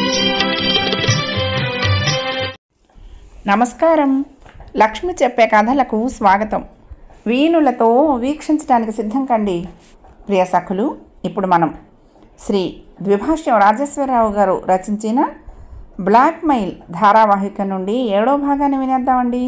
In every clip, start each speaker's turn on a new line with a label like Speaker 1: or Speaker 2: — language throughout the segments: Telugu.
Speaker 1: నమస్కారం లక్ష్మి చెప్పే కథలకు స్వాగతం వీణులతో వీక్షించడానికి సిద్ధం కండి ప్రియ సఖులు ఇప్పుడు మనం శ్రీ ద్విభాష్యం రాజేశ్వరరావు గారు రచించిన బ్లాక్ మెయిల్ ధారావాహిక నుండి ఏడో భాగాన్ని వినేద్దామండి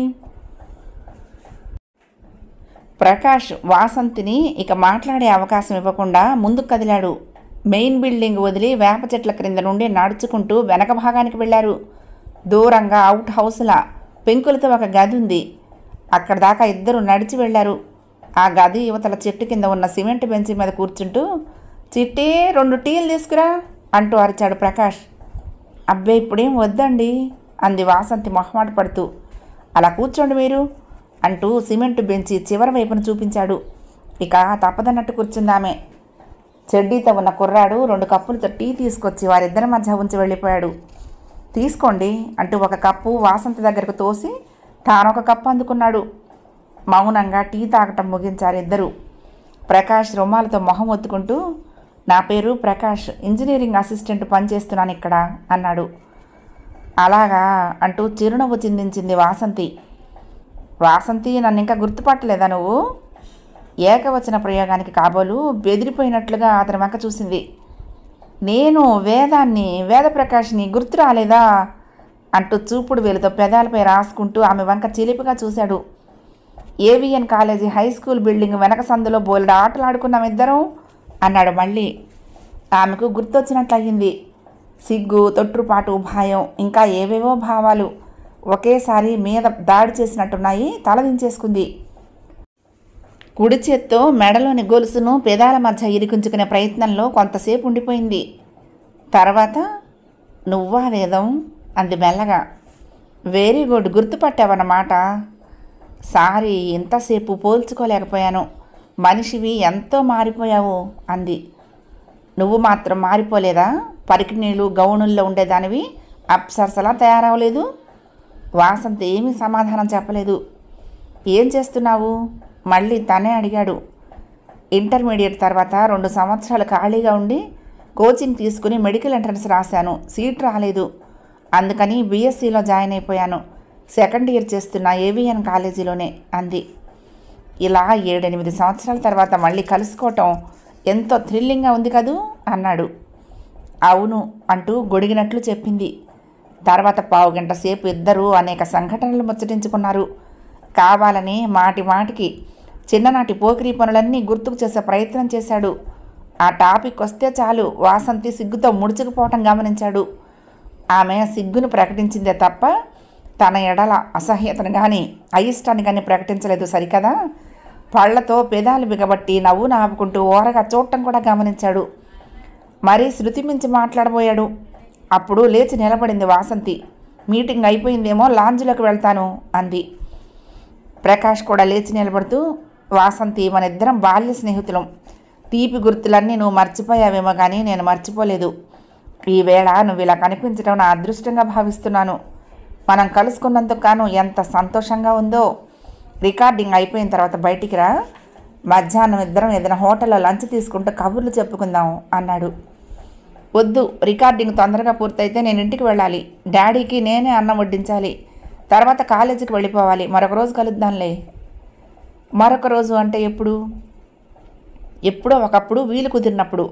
Speaker 1: ప్రకాష్ వాసంతిని ఇక మాట్లాడే అవకాశం ఇవ్వకుండా ముందుకు కదిలాడు మెయిన్ బిల్డింగ్ వదిలి వేప చెట్ల క్రింద నుండి నడుచుకుంటూ వెనక భాగానికి వెళ్ళారు దూరంగా అవుట్ హౌస్లా పెంకులతో ఒక గది ఉంది అక్కడ దాకా ఇద్దరు నడిచి వెళ్ళారు ఆ గది యువతల చెట్టు కింద ఉన్న సిమెంట్ బెంచి మీద కూర్చుంటూ చిట్టి రెండు టీలు తీసుకురా అంటూ అరిచాడు ప్రకాష్ అబ్బే ఇప్పుడేం వద్దండి అంది వాసంతి మొహమాట పడుతూ అలా కూర్చోండి మీరు అంటూ సిమెంట్ బెంచి చివరి వైపున చూపించాడు ఇక తప్పదన్నట్టు కూర్చుందామె చెడ్డీతో ఉన్న కుర్రాడు రెండు కప్పులతో టీ తీసుకొచ్చి వారిద్దరి మధ్య ఉంచి వెళ్ళిపోయాడు తీసుకోండి అంటూ ఒక కప్పు వాసంతి దగ్గరకు తోసి తానొక కప్పు అందుకున్నాడు మౌనంగా టీ తాగటం ముగించారు ఇద్దరు ప్రకాష్ రుమాలతో మొహం ఒత్తుకుంటూ నా పేరు ప్రకాష్ ఇంజనీరింగ్ అసిస్టెంట్ పనిచేస్తున్నాను ఇక్కడ అన్నాడు అలాగా అంటూ చిరునవ్వు చిందించింది వాసంతి వాసంతి నన్ను ఇంకా గుర్తుపట్టలేదా నువ్వు ఏకవచన ప్రయోగానికి కాబోలు బెదిరిపోయినట్లుగా అతని వెంక చూసింది నేను వేదాన్ని వేదప్రకాష్ని గుర్తు రాలేదా అంటూ చూపుడు వేలుతో పెదాలపై రాసుకుంటూ ఆమె వంక చిలిపిగా చూశాడు AVN college high school building వెనక సందులో బోల్డ్ ఆటలు ఆడుకున్నాం ఇద్దరం అన్నాడు మళ్ళీ ఆమెకు గుర్తొచ్చినట్లయింది సిగ్గు తొట్టుపాటు భయం ఇంకా ఏవేవో భావాలు ఒకేసారి మీద దాడి చేసినట్టున్నాయి తలదించేసుకుంది కుడి చేత్తో మెడలోని గొలుసును పెదాల మధ్య ఇరికించుకునే ప్రయత్నంలో కొంతసేపు ఉండిపోయింది తర్వాత నువ్వా వేదం అంది మెల్లగా వెరీ గుడ్ గుర్తుపట్టావన్నమాట సారీ ఇంతసేపు పోల్చుకోలేకపోయాను మనిషివి ఎంతో మారిపోయావు అంది నువ్వు మాత్రం మారిపోలేదా పరికి నీళ్ళు గౌనుల్లో ఉండేదానివి అప్సరసలా తయారవలేదు వాసంతి ఏమీ సమాధానం చెప్పలేదు ఏం చేస్తున్నావు మళ్ళీ తనే అడిగాడు ఇంటర్మీడియట్ తర్వాత రెండు సంవత్సరాలు ఖాళీగా ఉండి కోచింగ్ తీసుకుని మెడికల్ ఎంట్రన్స్ రాశాను సీట్ రాలేదు అందుకని బీఎస్సీలో జాయిన్ అయిపోయాను సెకండ్ ఇయర్ చేస్తున్న ఏవిఎన్ కాలేజీలోనే అంది ఇలా ఏడెనిమిది సంవత్సరాల తర్వాత మళ్ళీ కలుసుకోవటం ఎంతో థ్రిల్లింగ్గా ఉంది కదూ అన్నాడు అవును అంటూ గొడిగినట్లు చెప్పింది తర్వాత పావు గంట సేపు ఇద్దరూ అనేక సంఘటనలు ముచ్చటించుకున్నారు కావాలని మాటి మాటికి చిన్ననాటి పోకిరీ పనులన్నీ గుర్తుకు చేసే ప్రయత్నం చేశాడు ఆ టాపిక్ వస్తే చాలు వాసంతి సిగ్గుతో ముడుచుకుపోవటం గమనించాడు ఆమె సిగ్గును ప్రకటించిందే తప్ప తన ఎడల అసహ్యతను కానీ అయిష్టాన్ని కానీ ప్రకటించలేదు సరికదా పళ్లతో పెదాలు బిగబట్టి నవ్వు నాపుకుంటూ ఓరగా చూడటం కూడా గమనించాడు మరీ శృతి మించి మాట్లాడబోయాడు అప్పుడు లేచి నిలబడింది వాసంతి మీటింగ్ అయిపోయిందేమో లాంజ్లోకి వెళ్తాను అంది ప్రకాష్ కూడా లేచి నిలబడుతూ వాసంతి మన ఇద్దరం బాల్య స్నేహితులం తీపి గుర్తులన్నీ నువ్వు మర్చిపోయావేమో కానీ నేను మర్చిపోలేదు ఈవేళ నువ్వు ఇలా కనిపించడం నా అదృష్టంగా భావిస్తున్నాను మనం కలుసుకున్నందుకు గాను ఎంత సంతోషంగా ఉందో రికార్డింగ్ అయిపోయిన తర్వాత బయటికి రా మధ్యాహ్నం ఇద్దరం ఏదైనా హోటల్లో లంచ్ తీసుకుంటూ కబుర్లు చెప్పుకుందాం అన్నాడు వద్దు రికార్డింగ్ తొందరగా పూర్తయితే నేను ఇంటికి వెళ్ళాలి డాడీకి నేనే అన్నం వడ్డించాలి తర్వాత కాలేజీకి వెళ్ళిపోవాలి మరొక రోజు కలుద్దాంలే మరొక రోజు అంటే ఎప్పుడు ఎప్పుడో ఒకప్పుడు వీలు కుదిరినప్పుడు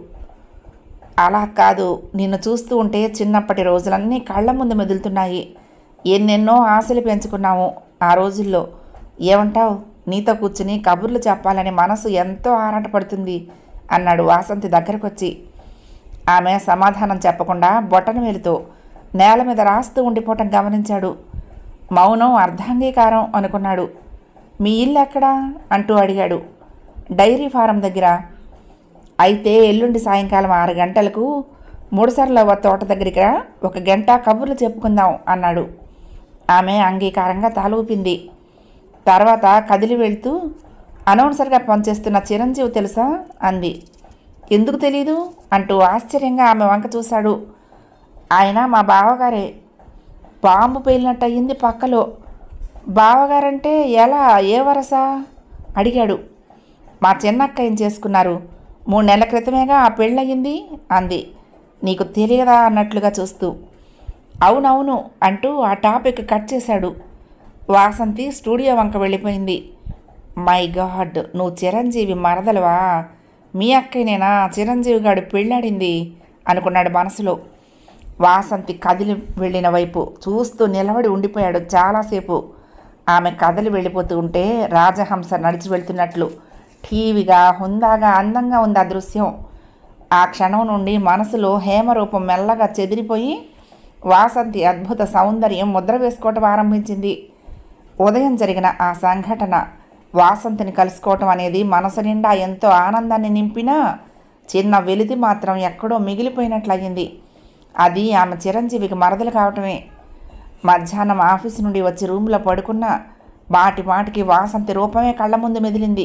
Speaker 1: అలా కాదు నిన్ను చూస్తూ ఉంటే చిన్నప్పటి రోజులన్నీ కళ్ళ ముందు మెదులుతున్నాయి ఎన్నెన్నో ఆశలు పెంచుకున్నాము ఆ రోజుల్లో ఏమంటావు నీతో కూర్చుని కబుర్లు చెప్పాలని మనసు ఎంతో ఆరాటపడుతుంది అన్నాడు వాసంతి దగ్గరకు వచ్చి ఆమె సమాధానం చెప్పకుండా బొటన వేలుతో నేల మీద రాస్తూ ఉండిపోవటం గమనించాడు మౌనం అర్ధాంగీకారం అనుకున్నాడు మీ ఇల్లు ఎక్కడా అంటూ అడిగాడు డైరీ ఫారం దగ్గర అయితే ఎల్లుండి సాయంకాలం ఆరు గంటలకు మూడుసార్లవ్వ తోట దగ్గరికి రా, ఒక గంట కబుర్లు చెప్పుకుందాం అన్నాడు ఆమె అంగీకారంగా తాలూపింది తర్వాత కదిలి వెళ్తూ అనౌన్సర్గా పనిచేస్తున్న చిరంజీవి తెలుసా అంది ఎందుకు తెలీదు అంటూ ఆశ్చర్యంగా ఆమె వంక చూశాడు ఆయన మా బావగారే బాంబు పేలినట్టు అయ్యింది పక్కలో బావగారంటే ఎలా ఏ వరస అడిగాడు మా చిన్నక్క ఏం చేసుకున్నారు మూడు నెలల క్రితమేగా ఆ పెళ్ళయింది అంది నీకు తెలియదా అన్నట్లుగా చూస్తూ అవునవును అంటూ ఆ టాపిక్ కట్ చేశాడు వాసంతి స్టూడియో వంక వెళ్ళిపోయింది మై గాడ్ నువ్వు చిరంజీవి మరదలువా మీ అక్కనేనా చిరంజీవి గాడు పెళ్ళాడింది అనుకున్నాడు మనసులో వాసంతి కదిలి వెళ్ళిన వైపు చూస్తూ నిలబడి ఉండిపోయాడు చాలాసేపు ఆమె కదలి వెళ్ళిపోతూ ఉంటే రాజహంస నడిచి వెళ్తున్నట్లు ఠీవిగా హుందాగా అందంగా ఉంది ఆ దృశ్యం ఆ క్షణం నుండి మనసులో హేమరూపం మెల్లగా చెదిరిపోయి వాసంతి అద్భుత సౌందర్యం ముద్ర వేసుకోవటం ఆరంభించింది ఉదయం జరిగిన ఆ సంఘటన వాసంతిని కలుసుకోవటం అనేది మనసు నిండా ఎంతో ఆనందాన్ని నింపినా చిన్న వెలితి మాత్రం ఎక్కడో మిగిలిపోయినట్లయింది అది ఆమె చిరంజీవికి మరదలు కావటమే మధ్యాహ్నం ఆఫీసు నుండి వచ్చి రూమ్లో పడుకున్న మాటి మాటికి వాసంతి రూపమే కళ్ళ ముందు మెదిలింది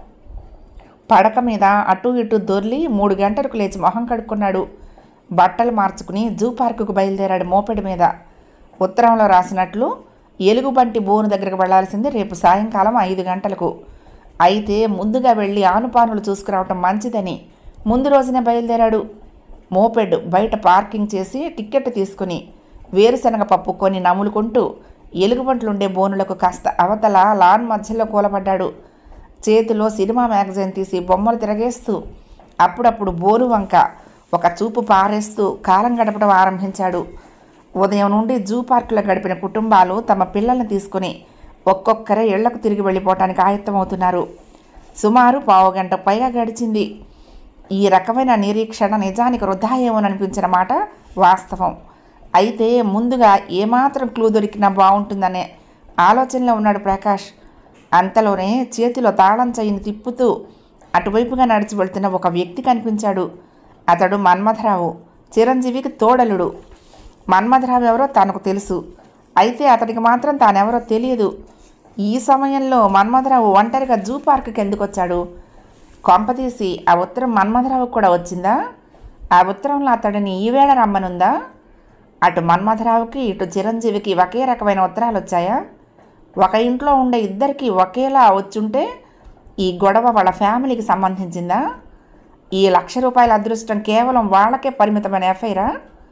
Speaker 1: పడక మీద అటు ఇటు దొర్లి మూడు గంటలకు లేచి మొహం కడుక్కున్నాడు బట్టలు మార్చుకుని జూ పార్కుకు బయలుదేరాడు మోపెడి మీద ఉత్తరంలో రాసినట్లు ఎలుగుబంటి బోను దగ్గరకు వెళ్లాల్సింది రేపు సాయంకాలం ఐదు గంటలకు అయితే ముందుగా వెళ్ళి ఆనుపానులు చూసుకురావటం మంచిదని ముందు రోజునే బయలుదేరాడు మోపెడ్ బయట పార్కింగ్ చేసి టిక్కెట్ తీసుకుని వేరుశనగ పప్పు కొని నములుకుంటూ ఎలుగుబంట్లుండే బోనులకు కాస్త అవతల లాన్ మధ్యలో కూలబడ్డాడు చేతిలో సినిమా మ్యాగజైన్ తీసి బొమ్మలు తిరగేస్తూ అప్పుడప్పుడు బోరు వంక ఒక చూపు పారేస్తూ కాలం గడపడం ఆరంభించాడు ఉదయం నుండి జూ పార్కులో గడిపిన కుటుంబాలు తమ పిల్లల్ని తీసుకుని ఒక్కొక్కరే ఇళ్లకు తిరిగి వెళ్ళిపోవటానికి ఆయత్తమవుతున్నారు సుమారు పావుగంట పైగా గడిచింది ఈ రకమైన నిరీక్షణ నిజానికి వృద్ధాయేమోననిపించిన మాట వాస్తవం అయితే ముందుగా ఏమాత్రం క్లూ దొరికినా బాగుంటుందనే ఆలోచనలో ఉన్నాడు ప్రకాష్ అంతలోనే చేతిలో తాళం చెయ్యిని తిప్పుతూ అటువైపుగా నడిచి వెళ్తున్న ఒక వ్యక్తి కనిపించాడు అతడు మన్మథరావు చిరంజీవికి తోడలుడు మన్మథరావు ఎవరో తనకు తెలుసు అయితే అతడికి మాత్రం తానెవరో తెలియదు ఈ సమయంలో మన్మథరావు ఒంటరిగా జూ పార్కుకి ఎందుకు వచ్చాడు కొంపతీసి ఆ ఉత్తరం మన్మథరావుకు కూడా వచ్చిందా ఆ ఉత్తరంలో అతడిని ఈవేళ రమ్మనుందా అటు మన్మథరావుకి ఇటు చిరంజీవికి ఒకే రకమైన ఉత్తరాలు వచ్చాయా ఒక ఇంట్లో ఉండే ఇద్దరికి ఒకేలా వచ్చుంటే ఈ గొడవ వాళ్ళ ఫ్యామిలీకి సంబంధించిందా ఈ లక్ష రూపాయల అదృష్టం కేవలం వాళ్ళకే పరిమితమైన ఎఫ్ఐరా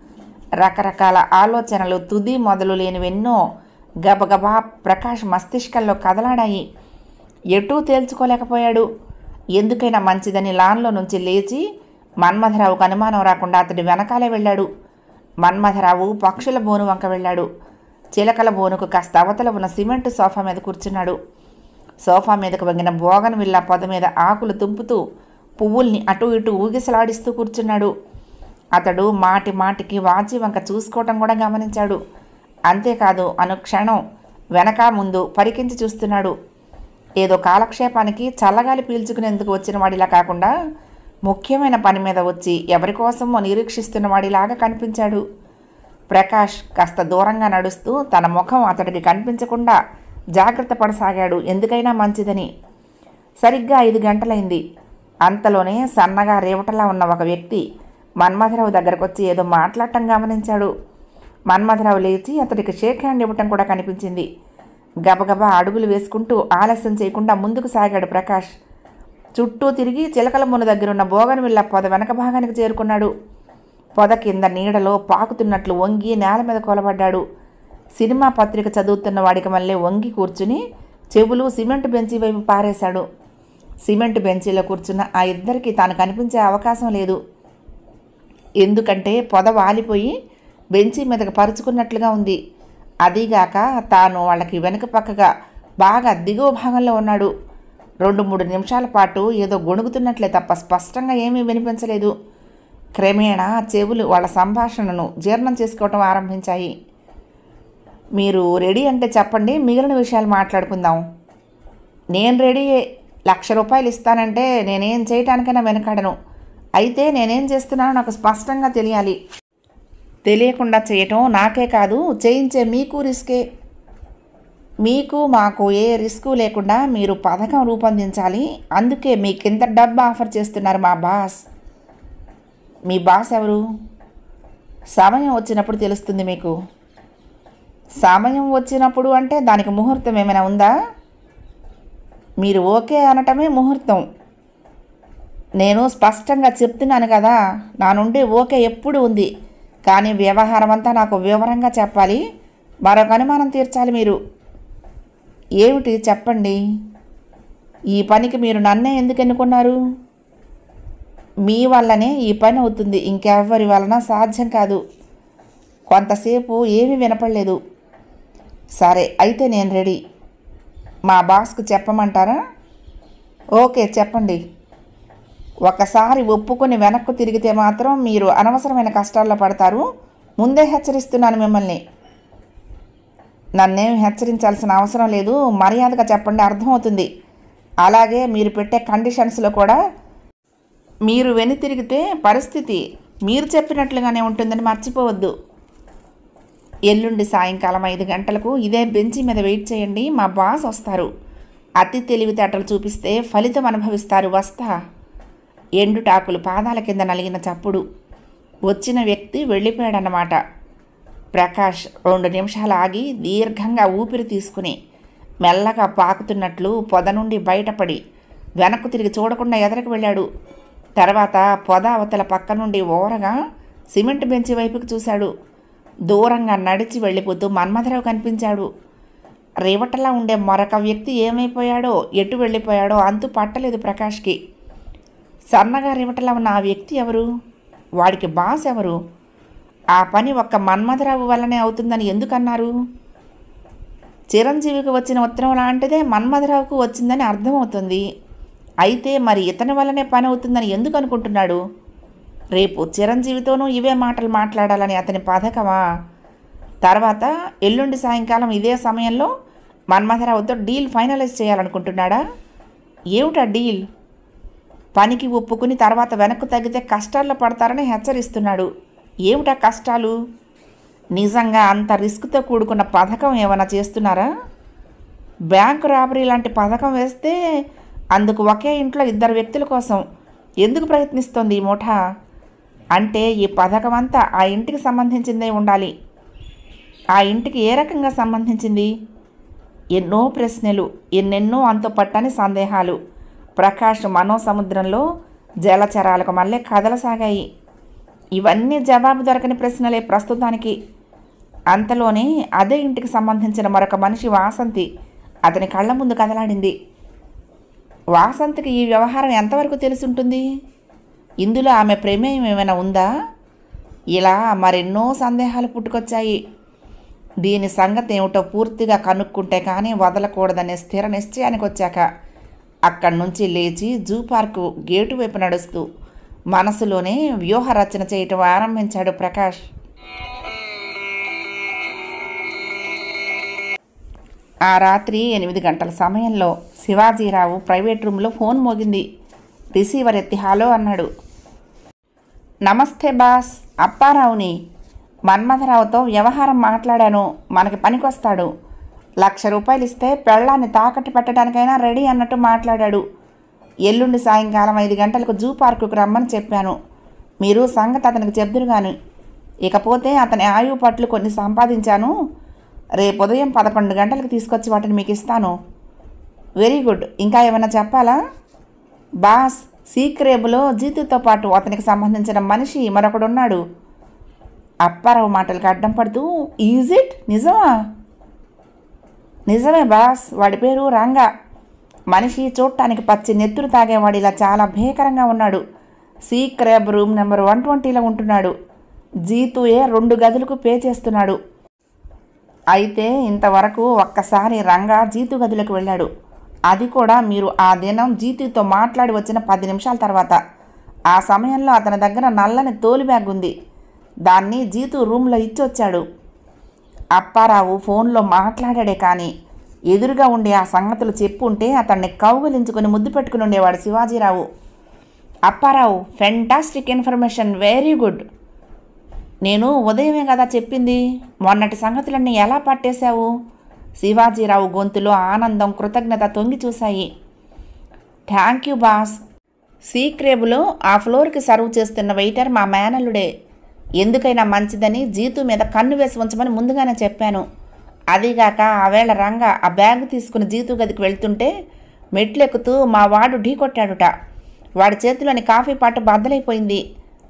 Speaker 1: రకరకాల ఆలోచనలు తుది మొదలు లేనివెన్నో గబగబా ప్రకాష్ మస్తిష్కంలో కదలాడాయి ఎటూ తేల్చుకోలేకపోయాడు ఎందుకైనా మంచిదని లాన్లో నుంచి లేచి మన్మథరావుకు అనుమానం రాకుండా అతడి వెనకాలే వెళ్ళాడు మన్మథరావు పక్షుల బోను వంక వెళ్ళాడు చిలకల బోనుకు కాస్త అవతల ఉన్న సిమెంట్ సోఫా మీద కూర్చున్నాడు సోఫా మీదకు వంగిన బోగన్ విల్లా పొద మీద ఆకులు తుంపుతూ పువ్వుల్ని అటు ఇటు ఊగిసలాడిస్తూ కూర్చున్నాడు అతడు మాటి మాటికి వాచి వంక చూసుకోవటం కూడా గమనించాడు అంతేకాదు అనుక్షణం వెనక ముందు పరికించి చూస్తున్నాడు ఏదో కాలక్షేపానికి చల్లగాలి పీల్చుకునేందుకు వచ్చిన వాడిలా కాకుండా ముఖ్యమైన పని మీద వచ్చి ఎవరి కోసమో నిరీక్షిస్తున్న వాడిలాగా కనిపించాడు ప్రకాష్ కాస్త దూరంగా నడుస్తూ తన ముఖం అతడికి కనిపించకుండా జాగ్రత్త పడసాగాడు ఎందుకైనా మంచిదని సరిగ్గా ఐదు గంటలైంది అంతలోనే సన్నగా రేవటలా ఉన్న ఒక వ్యక్తి మన్మథరావు దగ్గరకు వచ్చి ఏదో మాట్లాడటం గమనించాడు మన్మథరావు లేచి అతడికి షేక్ హ్యాండ్ ఇవ్వటం కూడా కనిపించింది గబగబా అడుగులు వేసుకుంటూ ఆలస్యం చేయకుండా ముందుకు సాగాడు ప్రకాష్ చుట్టూ తిరిగి చిలకల మున దగ్గర ఉన్న బోగన్విల్ల పొద వెనక భాగానికి చేరుకున్నాడు పొద కింద నీడలో పాకుతున్నట్లు వంగి నేల మీద కూలబడ్డాడు సినిమా పత్రిక చదువుతున్న వాడికి మళ్ళీ వంగి కూర్చుని చెవులు సిమెంట్ బెంచీ వైపు పారేశాడు సిమెంట్ బెంచీలో కూర్చున్న ఆ ఇద్దరికి తాను కనిపించే అవకాశం లేదు ఎందుకంటే పొద వాలిపోయి బెంచీ మీదకి పరుచుకున్నట్లుగా ఉంది అదీగాక తాను వాళ్ళకి వెనుక పక్కగా బాగా దిగువ భాగంలో ఉన్నాడు రెండు మూడు నిమిషాల పాటు ఏదో గొణుగుతున్నట్లే తప్ప స్పష్టంగా ఏమీ వినిపించలేదు క్రమేణా చెవులు వాళ్ళ సంభాషణను జీర్ణం చేసుకోవటం ఆరంభించాయి మీరు రెడీ అంటే చెప్పండి మిగిలిన విషయాలు మాట్లాడుకుందాం నేను రెడీ లక్ష రూపాయలు ఇస్తానంటే నేనేం చేయటానికైనా వెనకాడను అయితే నేనేం చేస్తున్నానో నాకు స్పష్టంగా తెలియాలి తెలియకుండా చేయటం నాకే కాదు చేయించే మీకు రిస్కే మీకు మాకు ఏ రిస్కు లేకుండా మీరు పథకం రూపొందించాలి అందుకే మీకింత డబ్బు ఆఫర్ చేస్తున్నారు మా బాస్ మీ బాస్ ఎవరు సమయం వచ్చినప్పుడు తెలుస్తుంది మీకు సమయం వచ్చినప్పుడు అంటే దానికి ముహూర్తం ఏమైనా ఉందా మీరు ఓకే అనటమే ముహూర్తం నేను స్పష్టంగా చెప్తున్నాను కదా నా నుండి ఓకే ఎప్పుడు ఉంది కానీ వ్యవహారం అంతా నాకు వివరంగా చెప్పాలి మరొక అనుమానం తీర్చాలి మీరు ఏమిటి చెప్పండి ఈ పనికి మీరు నన్నే ఎందుకు ఎన్నుకున్నారు మీ వల్లనే ఈ పని అవుతుంది ఇంకెవ్వరి వలన సాధ్యం కాదు కొంతసేపు ఏమీ వినపడలేదు సరే అయితే నేను రెడీ మా బాస్కు చెప్పమంటారా ఓకే చెప్పండి ఒకసారి ఒప్పుకొని వెనక్కు తిరిగితే మాత్రం మీరు అనవసరమైన కష్టాల్లో పడతారు ముందే హెచ్చరిస్తున్నాను మిమ్మల్ని నన్నేం హెచ్చరించాల్సిన అవసరం లేదు మర్యాదగా చెప్పండి అర్థమవుతుంది అలాగే మీరు పెట్టే కండిషన్స్లో కూడా మీరు వెనుతిరిగితే పరిస్థితి మీరు చెప్పినట్లుగానే ఉంటుందని మర్చిపోవద్దు ఎల్లుండి సాయంకాలం ఐదు గంటలకు ఇదే బెంచి మీద వెయిట్ చేయండి మా బాస్ వస్తారు అతి తెలివితేటలు చూపిస్తే ఫలితం అనుభవిస్తారు వస్తా ఎండుటాకులు పాదాల కింద నలిగిన చప్పుడు వచ్చిన వ్యక్తి వెళ్ళిపోయాడన్నమాట ప్రకాష్ రెండు నిమిషాలు ఆగి దీర్ఘంగా ఊపిరి తీసుకుని మెల్లగా పాకుతున్నట్లు పొద నుండి బయటపడి వెనక్కు తిరిగి చూడకుండా ఎదరకు వెళ్ళాడు తర్వాత పొద అవతల పక్క నుండి ఓరగా సిమెంట్ బెంచి వైపుకు చూశాడు దూరంగా నడిచి వెళ్ళిపోతూ మన్మథరావు కనిపించాడు రేవటలా ఉండే మరొక వ్యక్తి ఏమైపోయాడో ఎటు వెళ్ళిపోయాడో అంతు పట్టలేదు ప్రకాష్కి సన్నగా రేవటలా ఉన్న ఆ వ్యక్తి ఎవరు వాడికి బాస్ ఎవరు ఆ పని ఒక్క మన్మథరావు వల్లనే అవుతుందని ఎందుకన్నారు చిరంజీవికి వచ్చిన ఉత్తరం లాంటిదే మన్మథరావుకు వచ్చిందని అర్థమవుతుంది అయితే మరి ఇతని వల్లనే పని అవుతుందని ఎందుకు అనుకుంటున్నాడు రేపు చిరంజీవితోనూ ఇవే మాటలు మాట్లాడాలని అతని పథకమా తర్వాత ఎల్లుండి సాయంకాలం ఇదే సమయంలో మన్మథరావుతో డీల్ ఫైనలైజ్ చేయాలనుకుంటున్నాడా ఏమిటా డీల్ పనికి ఒప్పుకుని తర్వాత వెనక్కు తగ్గితే కష్టాల్లో పడతారని హెచ్చరిస్తున్నాడు ఏమిటా కష్టాలు నిజంగా అంత రిస్క్తో కూడుకున్న పథకం ఏమైనా చేస్తున్నారా బ్యాంకు రాబరీ లాంటి పథకం వేస్తే అందుకు ఒకే ఇంట్లో ఇద్దరు వ్యక్తుల కోసం ఎందుకు ప్రయత్నిస్తోంది ఈ ముఠా అంటే ఈ పథకం అంతా ఆ ఇంటికి సంబంధించిందే ఉండాలి ఆ ఇంటికి ఏ రకంగా సంబంధించింది ఎన్నో ప్రశ్నలు ఎన్నెన్నో అంతు పట్టని సందేహాలు ప్రకాష్ మనోసముద్రంలో జలచరాలకు మళ్ళీ కదలసాగాయి ఇవన్నీ జవాబు దొరకని ప్రశ్నలే ప్రస్తుతానికి అంతలోనే అదే ఇంటికి సంబంధించిన మరొక మనిషి వాసంతి అతని కళ్ళ ముందు కదలాడింది వాసంతికి ఈ వ్యవహారం ఎంతవరకు తెలిసి ఉంటుంది ఇందులో ఆమె ప్రమేయం ఏమైనా ఉందా ఇలా మరెన్నో సందేహాలు పుట్టుకొచ్చాయి దీని సంగతి ఏమిటో పూర్తిగా కనుక్కుంటే కానీ వదలకూడదనే స్థిర నిశ్చయానికి వచ్చాక అక్కడి నుంచి లేచి జూ పార్కు గేటు వైపు నడుస్తూ మనసులోనే వ్యూహ రచన చేయటం ఆరంభించాడు ప్రకాష్ ఆ రాత్రి ఎనిమిది గంటల సమయంలో శివాజీరావు ప్రైవేట్ రూమ్లో ఫోన్ మోగింది రిసీవర్ ఎత్తి హాలో అన్నాడు నమస్తే బాస్ అప్పారావుని మన్మథరావుతో వ్యవహారం మాట్లాడాను మనకి పనికొస్తాడు లక్ష రూపాయలు ఇస్తే పెళ్ళాన్ని తాకట్టు పెట్టడానికైనా రెడీ అన్నట్టు మాట్లాడాడు ఎల్లుండి సాయంకాలం ఐదు గంటలకు జూ పార్కుకు రమ్మని చెప్పాను మీరు సంగతి అతనికి చెప్దురు గాని ఇకపోతే అతని ఆయువు పట్లు కొన్ని సంపాదించాను రేపు ఉదయం పదకొండు గంటలకు తీసుకొచ్చి వాటిని మీకు ఇస్తాను వెరీ గుడ్ ఇంకా ఏమైనా చెప్పాలా బాస్ సీక్రేబులో జీతుతో పాటు అతనికి సంబంధించిన మనిషి మరొకడున్నాడు అప్పారావు మాటలకు అడ్డం పడుతూ ఈజ్ ఇట్ నిజమా నిజమే బాస్ వాడి పేరు రంగా మనిషి చూడటానికి పచ్చి నెత్తురు తాగేవాడు ఇలా చాలా భీకరంగా ఉన్నాడు sea crab room number one ట్వంటీలో ఉంటున్నాడు జీతుయే రెండు గదులకు పే చేస్తున్నాడు అయితే ఇంతవరకు ఒక్కసారి రంగా జీతు గదిలోకి వెళ్ళాడు అది కూడా మీరు ఆ దినం జీతుతో మాట్లాడి వచ్చిన పది నిమిషాల తర్వాత ఆ సమయంలో అతని దగ్గర నల్లని తోలు బ్యాగ్ ఉంది దాన్ని జీతు రూమ్లో ఇచ్చొచ్చాడు అప్పారావు ఫోన్లో మాట్లాడాడే కానీ ఎదురుగా ఉండి ఆ సంగతులు చెప్పుంటే అతన్ని కౌగులించుకొని ముద్దు పెట్టుకుని ఉండేవాడు Shivajirao Apparao fantastic information very good నేను ఉదయమే కదా చెప్పింది మొన్నటి సంగతులన్నీ ఎలా పట్టేశావు శివాజీరావు గొంతులో ఆనందం కృతజ్ఞత తొంగి చూశాయి థ్యాంక్ యూ బాస్ సీక్రేబులో ఆ ఫ్లోర్కి సర్వ్ చేస్తున్న వెయిటర్ మా మేనల్లుడే ఎందుకైనా మంచిదని జీతు మీద కన్ను వేసి ఉంచమని ముందుగానే చెప్పాను అదీగాక ఆవేళ రంగా ఆ బ్యాగ్ తీసుకుని జీతు గదికి వెళ్తుంటే మెట్లెక్కుతూ మా వాడు ఢీ కొట్టాడుట వాడి చేతిలోని కాఫీ పాటు బద్దలైపోయింది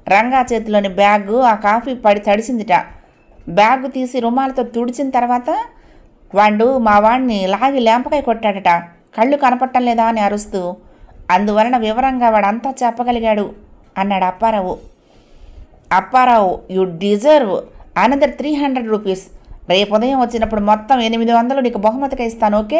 Speaker 1: రంగా చేతిలోని బ్యాగు ఆ కాఫీ పడి తడిసిందిట బ్యాగు తీసి రుమాలతో తుడిచిన తర్వాత వాడు మా వాడిని లాగి లేంపకాయ కొట్టాడట కళ్ళు కనపట్టం లేదా అని అరుస్తూ అందువలన వివరంగా వాడంతా చెప్పగలిగాడు అన్నాడు Apparao Apparao you deserve another three hundred rupees రేపు ఉదయం వచ్చినప్పుడు మొత్తం ఎనిమిది వందలు నీకు బహుమతిగా ఇస్తాను okay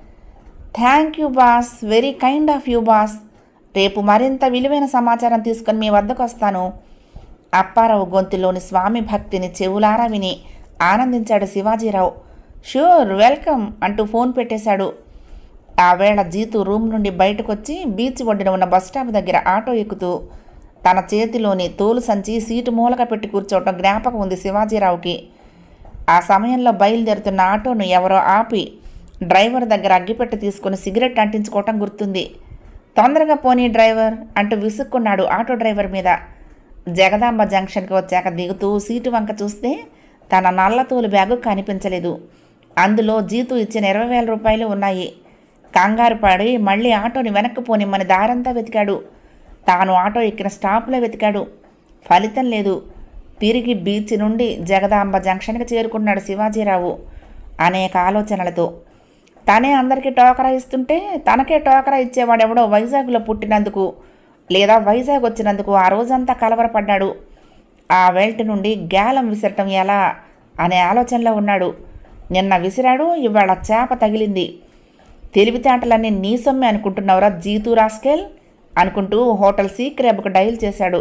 Speaker 1: thank you boss very kind of you boss రేపు మరింత విలువైన సమాచారం తీసుకొని మీ వద్దకు వస్తాను అప్పారావు గొంతులోని స్వామి భక్తిని చెవులారా విని ఆనందించాడు శివాజీరావు షూర్ వెల్కమ్ అంటూ ఫోన్ పెట్టేశాడు ఆ వేళ జీతు రూమ్ నుండి బయటకొచ్చి బీచ్ ఒడ్డున ఉన్న బస్ స్టాప్ దగ్గర ఆటో ఎక్కుతూ తన చేతిలోని తోలు సంచి సీటు మూలక పెట్టి కూర్చోవటం జ్ఞాపకం ఉంది శివాజీరావుకి ఆ సమయంలో బయలుదేరుతున్న ఆటోను ఎవరో ఆపి డ్రైవర్ దగ్గర అగ్గిపెట్టి తీసుకుని సిగరెట్ అంటించుకోవటం గుర్తుంది తొందరగా పోనీ డ్రైవర్ అంటూ విసుక్కున్నాడు ఆటో డ్రైవర్ మీద జగదాంబ జంక్షన్కి వచ్చాక దిగుతూ సీటు వంక చూస్తే తన నల్లతోలు బ్యాగు కనిపించలేదు అందులో జీతు ఇచ్చిన ఇరవై వేల రూపాయలు ఉన్నాయి కంగారు పడి మళ్ళీ ఆటోని వెనక్కి పోనిమ్మని దారంతా వెతికాడు తాను ఆటో ఎక్కిన స్టాప్లో వెతికాడు ఫలితం లేదు తిరిగి బీచ్ నుండి జగదాంబ జంక్షన్కి చేరుకున్నాడు శివాజీరావు అనేక ఆలోచనలతో తనే అందరికీ టోకరా ఇస్తుంటే తనకే టోకరా ఇచ్చేవాడెవడో వైజాగ్లో పుట్టినందుకు లేదా వైజాగ్ వచ్చినందుకు ఆ రోజంతా కలవరపడ్డాడు ఆ వెల్ట్ నుండి గ్యాలం విసరటం ఎలా అనే ఆలోచనలో ఉన్నాడు నిన్న విసిరాడు ఇవాళ చేప తగిలింది తెలివితేటలన్నీ నీ సొమ్మే అనుకుంటున్నావురా జీతూ రాస్కెల్ అనుకుంటూ హోటల్ సీ క్రాబ్కు డైల్ చేశాడు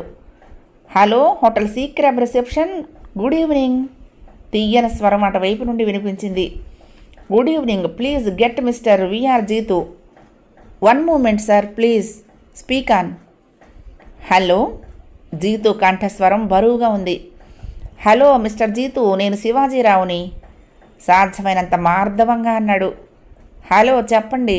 Speaker 1: hello hotel sea crab reception good evening తీయని స్వరం అటువైపు నుండి వినిపించింది good evening please get mister VR Jeetu one moment sir please speak on hello Jeetu కంఠస్వరం బరువుగా ఉంది హలో మిస్టర్ జీతు నేను శివాజీరావుని సాధ్యమైనంత మార్ధవంగా అన్నాడు హలో చెప్పండి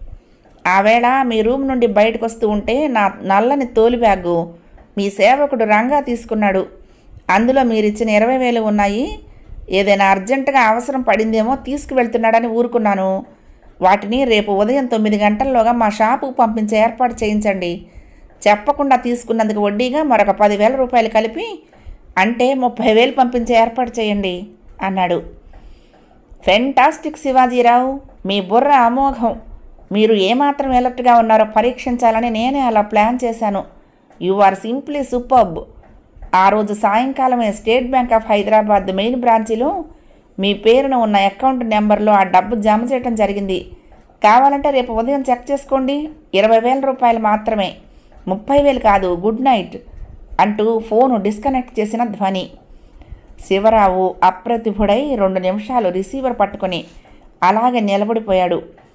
Speaker 1: ఆ వేళ మీ రూమ్ నుండి బయటకు వస్తూ ఉంటే నా నల్లని తోలు బ్యాగు మీ సేవకుడు రంగా తీసుకున్నాడు అందులో మీరిచ్చిన ఇరవై వేలు ఉన్నాయి ఏదైనా అర్జెంటుగా అవసరం పడిందేమో తీసుకువెళ్తున్నాడని ఊరుకున్నాను వాటిని రేపు ఉదయం తొమ్మిది గంటల్లోగా మా షాపుకు పంపించే ఏర్పాటు చేయించండి చెప్పకుండా తీసుకున్నందుకు వడ్డీగా మరొక పదివేల రూపాయలు కలిపి అంటే ముప్పై వేలు పంపించే ఏర్పాటు చేయండి అన్నాడు ఫెంటాస్టిక్ శివాజీరావు మీ బుర్ర అమోఘం మీరు ఏమాత్రం ఎలర్ట్గా ఉన్నారో పరీక్షించాలని నేనే అలా ప్లాన్ చేశాను యు ఆర్ సింప్లీ సూపర్బ్ ఆ రోజు సాయంకాలమే state bank of Hyderabad main బ్రాంచీలో మీ పేరున ఉన్న అకౌంట్ నెంబర్లో ఆ డబ్బు జమ చేయడం జరిగింది కావాలంటే రేపు ఉదయం చెక్ చేసుకోండి ఇరవై వేల రూపాయలు మాత్రమే ముప్పై వేలు కాదు గుడ్ నైట్ అంటూ ఫోను డిస్కనెక్ట్ చేసిన ధ్వని శివరావు అప్రతిభుడై రెండు నిమిషాలు రిసీవర్ పట్టుకొని అలాగే నిలబడిపోయాడు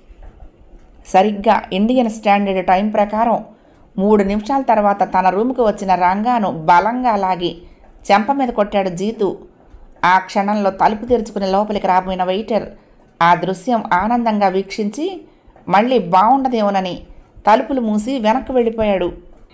Speaker 1: సరిగ్గా ఇండియన్ స్టాండర్డ్ టైం ప్రకారం మూడు నిమిషాల తర్వాత తన రూముకు వచ్చిన రంగాను బలంగా లాగి చెంప మీద కొట్టాడు జీతు ఆ క్షణంలో తలుపు తెరుచుకుని లోపలికి రాబోయిన వెయిటర్ ఆ దృశ్యం ఆనందంగా వీక్షించి మళ్ళీ బాగుండదేమోనని తలుపులు మూసి వెనక్కి వెళ్ళిపోయాడు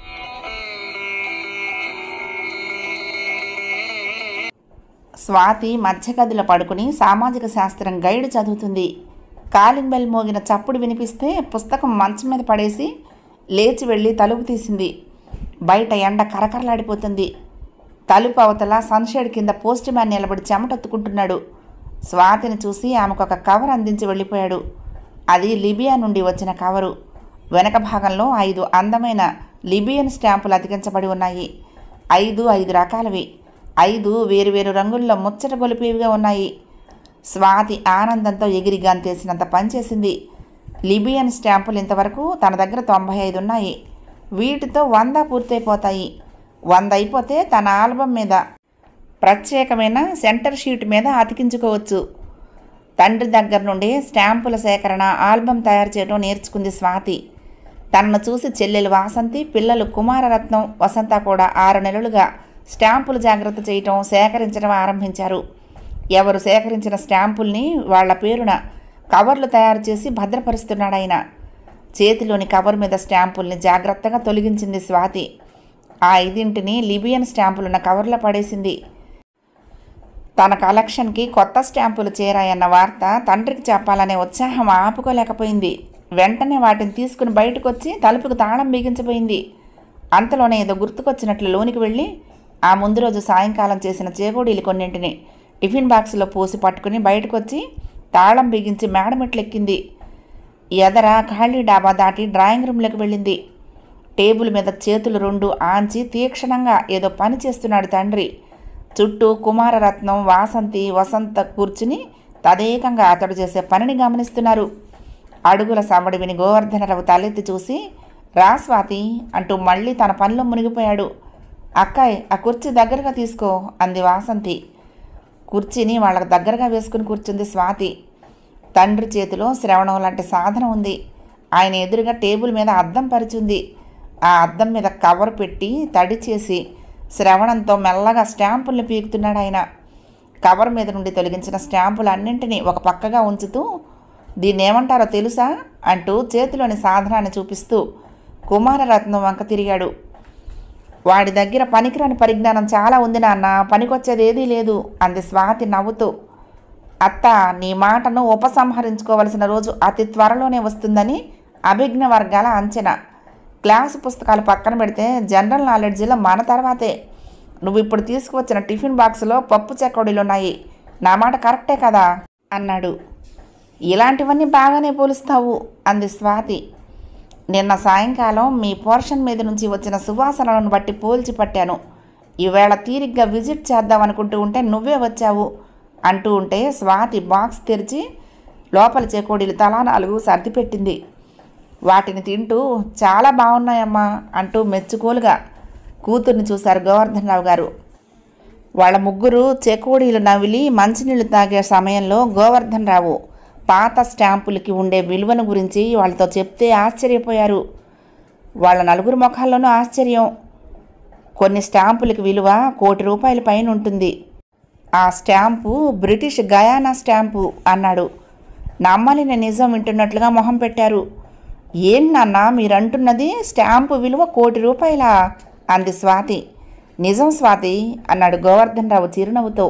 Speaker 1: స్వాతి మధ్యగదిలో పడుకుని సామాజిక శాస్త్రం గైడ్ చదువుతుంది కాలింగ్ బెల్ మోగిన చప్పుడు వినిపిస్తే పుస్తకం మంచం మీద పడేసి లేచి వెళ్ళి తలుపు తీసింది బయట ఎండ కరకరలాడిపోతుంది తలుపు అవతల సన్షేడ్ కింద పోస్ట్ మ్యాన్ నిలబడి చెమటొత్తుకుంటున్నాడు స్వాతిని చూసి ఆమెకు ఒక కవర్ అందించి వెళ్ళిపోయాడు అది లిబియా నుండి వచ్చిన కవరు వెనక భాగంలో ఐదు అందమైన లిబియన్ స్టాంపులు అతికించబడి ఉన్నాయి ఐదు ఐదు రకాలవి ఐదు వేరువేరు రంగుల్లో ముచ్చట గొలిపేవిగా ఉన్నాయి స్వాతి ఆనందంతో ఎగిరి గంతేసినంత పనిచేసింది లిబియన్ స్టాంపులు ఇంతవరకు తన దగ్గర తొంభై ఐదు ఉన్నాయి వీటితో వంద పూర్తయిపోతాయి వంద అయిపోతే తన ఆల్బమ్ మీద ప్రత్యేకమైన సెంటర్ షీట్ మీద అతికించుకోవచ్చు తండ్రి దగ్గర నుండి స్టాంపుల సేకరణ ఆల్బమ్ తయారు చేయడం నేర్చుకుంది స్వాతి తనను చూసి చెల్లెలు వాసంతి పిల్లలు కుమారరత్నం వసంత కూడా ఆరు నెలలుగా స్టాంపులు జాగ్రత్త చేయటం సేకరించడం ఆరంభించారు ఎవరు సేకరించిన స్టాంపుల్ని వాళ్ళ పేరున కవర్లు తయారు చేసి భద్రపరుస్తున్నాడు ఆయన చేతిలోని కవర్ మీద స్టాంపుల్ని జాగ్రత్తగా తొలగించింది స్వాతి ఆ ఐదింటిని లిబియన్ స్టాంపులున్న కవర్లో పడేసింది తన కలెక్షన్కి కొత్త స్టాంపులు చేరాయన్న వార్త తండ్రికి చెప్పాలనే ఉత్సాహం ఆపుకోలేకపోయింది వెంటనే వాటిని తీసుకుని బయటకు వచ్చి తలుపుకు తాళం బిగించిపోయింది అంతలోనే ఏదో గుర్తుకొచ్చినట్లు లోనికి వెళ్ళి ఆ ముందు రోజు సాయంకాలం చేసిన చేగోడీలు కొన్నింటిని టిఫిన్ బాక్స్లో పోసి పట్టుకుని బయటకు వచ్చి తాళం బిగించి మేడమెట్లెక్కింది ఎదర ఖాళీ డాబా దాటి డ్రాయింగ్ రూమ్లోకి వెళ్ళింది టేబుల్ మీద చేతులు రెండు ఆంచి తీక్షణంగా ఏదో పని చేస్తున్నాడు తండ్రి చుట్టూ కుమారరత్నం వాసంతి వసంత కూర్చుని తదేకంగా అతడు చేసే పనిని గమనిస్తున్నారు అడుగుల సవ్వడి విని గోవర్ధనరావు తలెత్తి చూసి రా స్వాతి అంటూ మళ్ళీ తన పనిలో మునిగిపోయాడు అక్కాయ్ ఆ కుర్చీ దగ్గరగా తీసుకో అంది వాసంతి కుర్చీని వాళ్ళకు దగ్గరగా వేసుకుని కూర్చుంది స్వాతి తండ్రి చేతిలో శ్రవణం లాంటి సాధనం ఉంది ఆయన ఎదురుగా టేబుల్ మీద అద్దం పరిచింది ఆ అద్దం మీద కవర్ పెట్టి తడి చేసి శ్రవణంతో మెల్లగా స్టాంపుల్ని పీకుతున్నాడు ఆయన కవర్ మీద నుండి తొలగించిన స్టాంపులన్నింటినీ ఒక పక్కగా ఉంచుతూ దీన్ని ఏమంటారో తెలుసా అంటూ చేతిలోని సాధనాన్ని చూపిస్తూ కుమారరత్నం వంక తిరిగాడు వాడి దగ్గర పనికిరాని పరిజ్ఞానం చాలా ఉంది నాన్న పనికొచ్చేది ఏదీ లేదు అంది స్వాతి నవ్వుతూ అత్త నీ మాటను ఉపసంహరించుకోవలసిన రోజు అతి త్వరలోనే వస్తుందని అభిజ్ఞ వర్గాల అంచనా క్లాసు పుస్తకాలు పక్కన పెడితే జనరల్ నాలెడ్జ్లో మన తర్వాతే నువ్వు ఇప్పుడు తీసుకువచ్చిన టిఫిన్ బాక్స్లో పప్పు చెక్కడీలు ఉన్నాయి నా మాట కరెక్టే కదా అన్నాడు ఇలాంటివన్నీ బాగానే పోలుస్తావు అంది స్వాతి నిన్న సాయంకాలం మీ పోర్షన్ మీద నుంచి వచ్చిన సువాసనలను బట్టి పోల్చి పట్టాను ఈవేళ తీరిగ్గా విజిట్ చేద్దాం అనుకుంటూ ఉంటే నువ్వే వచ్చావు అంటూ ఉంటే స్వాతి బాక్స్ తెరిచి లోపల చేకోడీలు తలా నాలుగు సర్దిపెట్టింది వాటిని తింటూ చాలా బాగున్నాయమ్మా అంటూ మెచ్చుకోలుగా కూతుర్ని చూశారు గోవర్ధన్ రావు గారు వాళ్ళ ముగ్గురు చెకోడీలు నవిలి మంచినీళ్ళు తాగే సమయంలో గోవర్ధన్ రావు పాత స్టాంపులకి ఉండే విలువను గురించి వాళ్ళతో చెప్తే ఆశ్చర్యపోయారు వాళ్ళ నలుగురు ముఖాల్లోనూ ఆశ్చర్యం కొన్ని స్టాంపులకి విలువ కోటి రూపాయల పైన ఉంటుంది ఆ స్టాంపు బ్రిటిష్ గయానా స్టాంపు అన్నాడు నమ్మలిన నిజం వింటున్నట్లుగా మొహం పెట్టారు ఏం నాన్న మీరంటున్నది స్టాంపు విలువ కోటి రూపాయలా అంది స్వాతి నిజం స్వాతి అన్నాడు గోవర్ధన్ రావు చిరునవ్వుతో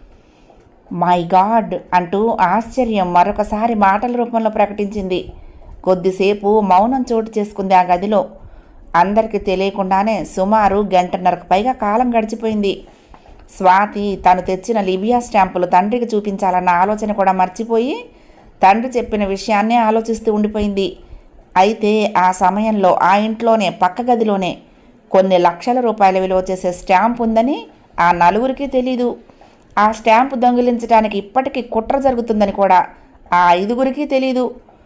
Speaker 1: మై గాడ్ అంటూ ఆశ్చర్యం మరొకసారి మాటల రూపంలో ప్రకటించింది కొద్దిసేపు మౌనం చోటు చేసుకుంది ఆ గదిలో అందరికీ తెలియకుండానే సుమారు గంటన్నరకు పైగా కాలం గడిచిపోయింది స్వాతి తను తెచ్చిన లిబియా స్టాంపులు తండ్రికి చూపించాలన్న ఆలోచన కూడా మర్చిపోయి తండ్రి చెప్పిన విషయాన్నే ఆలోచిస్తూ ఉండిపోయింది అయితే ఆ సమయంలో ఆ ఇంట్లోనే పక్క గదిలోనే కొన్ని లక్షల రూపాయల విలువ చేసే స్టాంప్ ఉందని ఆ నలుగురికి తెలీదు ఆ స్టాంపు దొంగిలించడానికి ఇప్పటికీ కుట్ర జరుగుతుందని కూడా ఆ ఐదుగురికి తెలీదు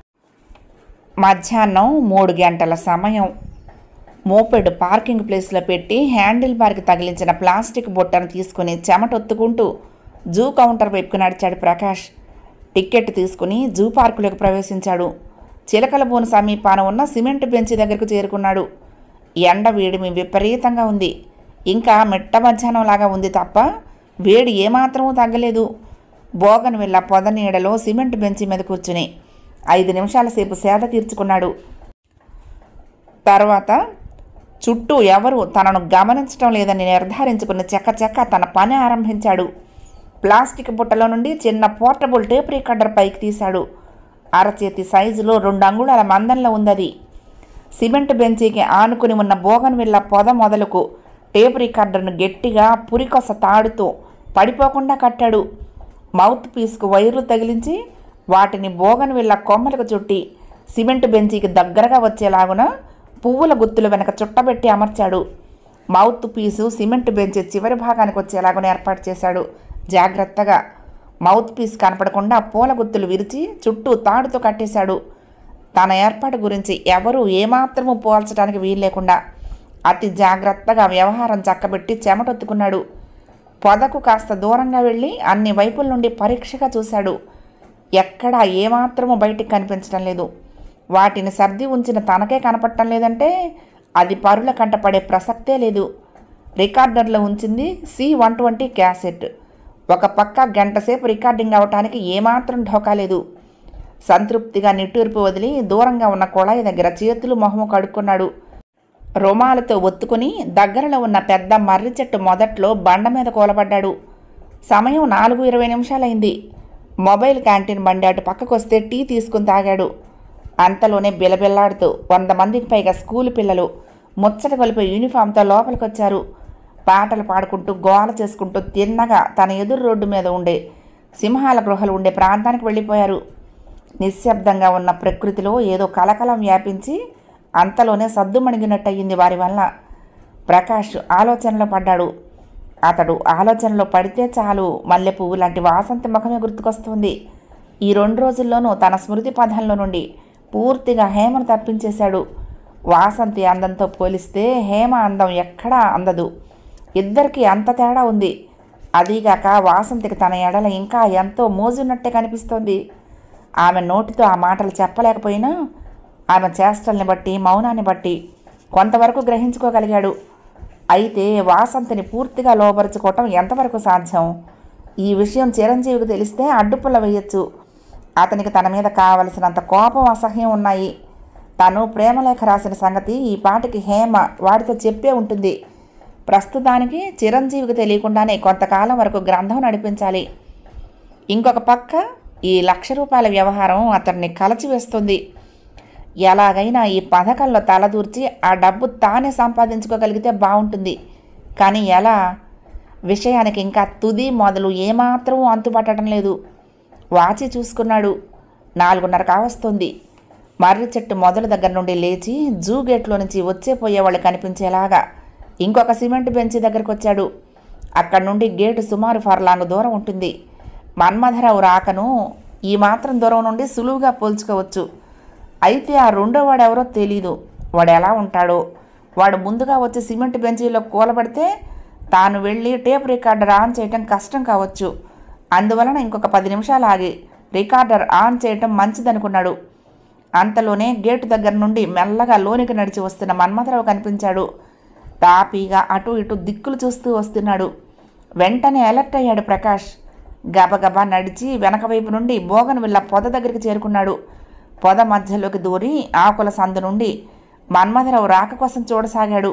Speaker 1: మధ్యాహ్నం మూడు గంటల సమయం మోపెడ్ పార్కింగ్ ప్లేస్లో పెట్టి హ్యాండిల్ బార్కి తగిలించిన ప్లాస్టిక్ బుట్టను తీసుకుని చెమటొత్తుకుంటూ జూ కౌంటర్ వైపుకు నడిచాడు ప్రకాష్ టిక్కెట్ తీసుకుని జూ పార్కులోకి ప్రవేశించాడు చిలకలబోను సమీపాన ఉన్న సిమెంట్ బెంచి దగ్గరకు చేరుకున్నాడు ఎండ వేడిమి విపరీతంగా ఉంది ఇంకా మిట్ట మధ్యాహ్నంలాగా ఉంది తప్ప వేడి ఏమాత్రమూ తగ్గలేదు బోగన్ వెళ్ళ పొద నీడలో సిమెంట్ బెంచి మీద కూర్చుని ఐదు నిమిషాల సేపు సేద తీర్చుకున్నాడు తర్వాత చుట్టూ ఎవరు తనను గమనించడం లేదని నిర్ధారించుకుని చెక్క చెక్క తన పని ఆరంభించాడు ప్లాస్టిక్ బుట్టలో నుండి చిన్న పోర్టబుల్ టేప్ రికార్డర్ పైకి తీశాడు అరచేతి సైజులో రెండు అంగుళాల మందంలో ఉందది సిమెంట్ బెంచీకి ఆనుకుని ఉన్న బోగన్విల్ల పొద మొదలుకు టేప్ రికార్డర్ను గట్టిగా పురికొస తాడుతో పడిపోకుండా కట్టాడు మౌత్ పీస్కు వైర్లు తగిలించి వాటిని బోగన్విల్ల కొమ్మలకు చుట్టి సిమెంట్ బెంచీకి దగ్గరగా వచ్చేలాగున పువ్వుల గుత్తుల వెనక చుట్టబెట్టి అమర్చాడు మౌత్ పీసు సిమెంట్ బెంచ్ చివరి భాగానికి వచ్చేలాగున ఏర్పాటు చేశాడు జాగ్రత్తగా మౌత్ పీస్ కనపడకుండా పూల గుత్తులు విరిచి చుట్టూ తాడుతో కట్టేశాడు తన ఏర్పాటు గురించి ఎవరూ ఏమాత్రము పోల్చడానికి వీలు లేకుండా అతి జాగ్రత్తగా వ్యవహారం చక్కబెట్టి చెమటొత్తుకున్నాడు పొదకు కాస్త దూరంగా వెళ్ళి అన్ని వైపుల నుండి పరీక్షగా చూశాడు ఎక్కడా ఏమాత్రము బయటికి కనిపించడం లేదు వాటిని సర్ది ఉంచిన తనకే కనపడటం లేదంటే అది పరుల కంటపడే ప్రసక్తే లేదు రికార్డర్లో ఉంచింది సి వన్ ట్వంటీ క్యాసెట్ ఒక పక్క గంటసేపు రికార్డింగ్ అవటానికి ఏమాత్రం ఢోకా లేదు సంతృప్తిగా నిట్టూర్పు వదిలి దూరంగా ఉన్న కుళాయి దగ్గర చేతులు మొహము కడుక్కున్నాడు రుమాలతో ఒత్తుకుని దగ్గరలో ఉన్న పెద్ద మర్రి చెట్టు మొదట్లో బండ మీద కూలబడ్డాడు సమయం నాలుగు ఇరవై నిమిషాలైంది మొబైల్ క్యాంటీన్ బండి అటు పక్కకు వస్తే టీ తీసుకుని తాగాడు అంతలోనే బిలబిల్లాడుతూ వంద మందికి పైగా స్కూల్ పిల్లలు ముచ్చట కొలిపే యూనిఫామ్తో లోపలికి వచ్చారు పాటలు పాడుకుంటూ గోల చేసుకుంటూ తిన్నగా తన ఎదురు రోడ్డు మీద ఉండే సింహాల గృహలు ఉండే ప్రాంతానికి వెళ్ళిపోయారు నిశ్శబ్దంగా ఉన్న ప్రకృతిలో ఏదో కలకలం వ్యాపించి అంతలోనే సద్దుమణిగినట్టయింది వారి వల్ల ప్రకాష్ ఆలోచనలో పడ్డాడు అతడు ఆలోచనలో పడితే చాలు మల్లె పువ్వు లాంటి వాసంతి ముఖమే గుర్తుకొస్తుంది ఈ రెండు రోజుల్లోనూ తన స్మృతి పథంలో నుండి పూర్తిగా హేమను తప్పించేశాడు వాసంతి అందంతో పోలిస్తే హేమ అందం ఎక్కడా అందదు ఇద్దరికీ అంత తేడా ఉంది అదీగాక వాసంతికి తన ఎడల ఇంకా ఎంతో మోజున్నట్టే కనిపిస్తోంది ఆమె నోటితో ఆ మాటలు చెప్పలేకపోయినా ఆమె చేష్టల్ని బట్టి మౌనాన్ని బట్టి కొంతవరకు గ్రహించుకోగలిగాడు అయితే వాసంతిని పూర్తిగా లోపరుచుకోవటం ఎంతవరకు సాధ్యం ఈ విషయం చిరంజీవికి తెలిస్తే అడ్డుపుల్ల వేయొచ్చు అతనికి తన మీద కావలసినంత కోపం అసహ్యం ఉన్నాయి తను ప్రేమలేఖ రాసిన సంగతి ఈ పాటికి హేమ వాడితో చెప్పే ఉంటుంది ప్రస్తుతానికి చిరంజీవికి తెలియకుండానే కొంతకాలం వరకు గ్రంథం నడిపించాలి ఇంకొక పక్క ఈ లక్ష రూపాయల వ్యవహారం అతన్ని కలచివేస్తుంది ఎలాగైనా ఈ పథకంలో తలదూర్చి ఆ డబ్బు తానే సంపాదించుకోగలిగితే బాగుంటుంది కానీ ఎలా విషయానికి ఇంకా తుది మొదలు ఏమాత్రం అంతుపట్టడం లేదు వాచి చూసుకున్నాడు నాలుగున్నర కావస్తుంది మర్రి చెట్టు మొదల దగ్గర నుండి లేచి జూ గేట్లో నుంచి వచ్చే పోయేవాళ్ళు కనిపించేలాగా ఇంకొక సిమెంట్ బెంచి దగ్గరకు వచ్చాడు అక్కడి నుండి గేటు సుమారు ఫర్లాంగ్ దూరం ఉంటుంది మన్మధరావు రాకను ఈ మాత్రం దూరం నుండి సులువుగా పోల్చుకోవచ్చు అయితే ఆ రెండో వాడు ఎవరో తెలీదు వాడు ఎలా ఉంటాడో వాడు ముందుగా వచ్చి సిమెంట్ బెంచీలో కూలబడితే తాను వెళ్ళి టేప్ రికార్డర్ ఆన్ చేయటం కష్టం కావచ్చు అందువలన ఇంకొక పది నిమిషాలు ఆగి రికార్డర్ ఆన్ చేయటం మంచిదనుకున్నాడు అంతలోనే గేటు దగ్గర నుండి మెల్లగా లోనికి నడిచి వస్తున్న మన్మథరావు కనిపించాడు తాపీగా అటు ఇటు దిక్కులు చూస్తూ వస్తున్నాడు వెంటనే అలర్ట్ అయ్యాడు ప్రకాష్ గబగబా నడిచి వెనక వైపు నుండి బోగన్ విల్ల పొద దగ్గరికి చేరుకున్నాడు పొద మధ్యలోకి దూరి ఆకుల సందు నుండి మన్మథరావు రాక కోసం చూడసాగాడు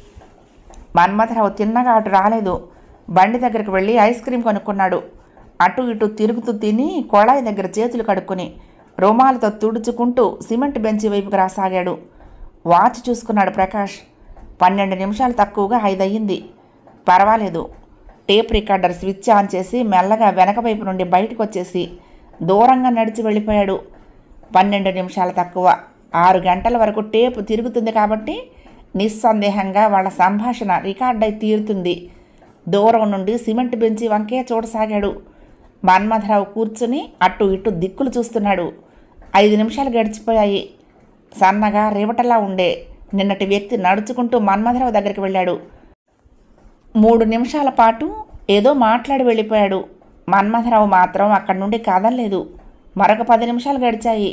Speaker 1: మన్మథరావు తిన్నగా అటు రాలేదు బండి దగ్గరికి వెళ్ళి ఐస్ క్రీం కొనుక్కున్నాడు అటు ఇటు తిరుగుతూ తిని కొళాయి దగ్గర చేతులు కడుక్కుని రుమాలతో తుడుచుకుంటూ సిమెంట్ బెంచి వైపుకి రాసాగాడు వాచ్ చూసుకున్నాడు ప్రకాష్ పన్నెండు నిమిషాలు తక్కువగా ఐదు అయ్యింది పర్వాలేదు టేప్ రికార్డర్ స్విచ్ ఆన్ చేసి మెల్లగా వెనక వైపు నుండి బయటకు వచ్చేసి దూరంగా నడిచి వెళ్ళిపోయాడు పన్నెండు నిమిషాలు తక్కువ ఆరు గంటల వరకు టేపు తిరుగుతుంది కాబట్టి నిస్సందేహంగా వాళ్ళ సంభాషణ రికార్డ్ అయి తీరుతుంది దూరం నుండి సిమెంట్ బెంచి వంకే చూడసాగాడు మన్మథరావు కూర్చుని అటు ఇటు దిక్కులు చూస్తున్నాడు ఐదు నిమిషాలు గడిచిపోయాయి సన్నగా రేవటలా ఉండే నిన్నటి వ్యక్తి నడుచుకుంటూ మన్మథరావు దగ్గరికి వెళ్ళాడు మూడు నిమిషాల పాటు ఏదో మాట్లాడి వెళ్ళిపోయాడు మన్మథరావు మాత్రం అక్కడి నుండి కదలలేదు మరొక పది నిమిషాలు గడిచాయి